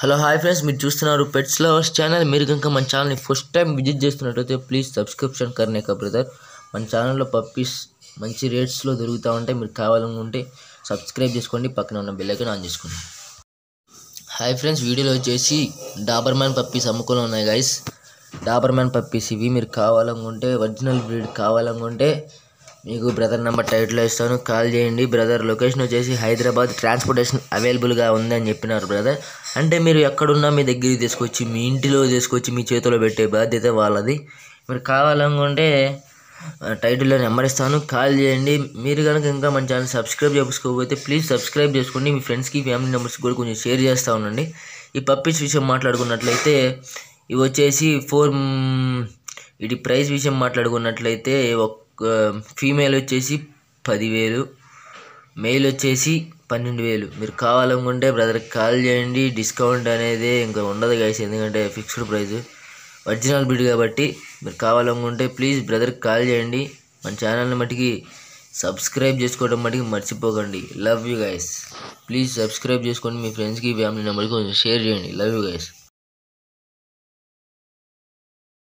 hello hi friends మీరు చూస్తున్నారు pets lovers channel మీరు కనుక మన ఛానల్ని ఫస్ట్ టైం విజిట్ చేస్తున్నట్టయితే ప్లీజ్ సబ్స్క్రిప్షన్ కర్నే కా బ్రదర్ మన ఛానల్లో పప్పీస్ మంచి రేట్స్లో దొరుకుతూ ఉంటాయి మీరు కావాలనుకుంటే సబ్స్క్రైబ్ చేసుకోండి పక్కన ఉన్న బెల్ ఐకాన్ ఆన్ చేసుకోండి హాయ్ ఫ్రెండ్స్ వీడియోలో వచ్చేసి డాబర్ మ్యాన్ పప్పీస్ అమ్ముకొని ఉన్నాయి గైస్ డాబర్ మ్యాన్ పప్పీస్ ఇవి మీరు కావాలనుకుంటే ఒరిజినల్ బ్రీడ్ కావాలనుకుంటే మీకు బ్రదర్ నెంబర్ టైట్లో ఇస్తాను కాల్ చేయండి బ్రదర్ లొకేషన్ వచ్చేసి హైదరాబాద్ ట్రాన్స్పోర్టేషన్ అవైలబుల్గా ఉందని చెప్పినారు బ్రదర్ అంటే మీరు ఎక్కడున్నా మీ దగ్గరికి తీసుకొచ్చి మీ ఇంటిలో తీసుకొచ్చి మీ చేతిలో పెట్టే బాధ్యత వాళ్ళది మీరు కావాలనుకుంటే ఆ, టైటిల్లో నెంబర్ ఇస్తాను కాల్ చేయండి మీరు కనుక ఇంకా మన ఛానల్ సబ్స్క్రైబ్ చేసుకోకపోతే ప్లీజ్ సబ్స్క్రైబ్ చేసుకోండి మీ ఫ్రెండ్స్కి ఫ్యామిలీ మెంబర్స్కి కూడా కొంచెం షేర్ చేస్తూ ఉండండి ఈ పప్పీస్ విషయం మాట్లాడుకున్నట్లయితే ఇవి వచ్చేసి ఫోర్ ఇది ప్రైస్ విషయం మాట్లాడుకున్నట్లయితే ఒక ఫీమేల్ వచ్చేసి పదివేలు మెయిల్ వచ్చేసి పన్నెండు వేలు మీరు కావాలనుకుంటే బ్రదర్కి కాల్ చేయండి డిస్కౌంట్ అనేది ఇంకా ఉండదు గైస్ ఎందుకంటే ఫిక్స్డ్ ప్రైస్ ఒరిజినల్ బిడ్ కాబట్టి మీరు కావాలనుకుంటే ప్లీజ్ బ్రదర్కి కాల్ చేయండి మన ఛానల్ని మట్టికి సబ్స్క్రైబ్ చేసుకోవడం మటుకి మర్చిపోకండి love you guys please subscribe చేసుకోండి మీ ఫ్రెండ్స్కి ఫ్యామిలీ మెంబర్కి కొంచెం షేర్ చేయండి లవ్ యూ గైస్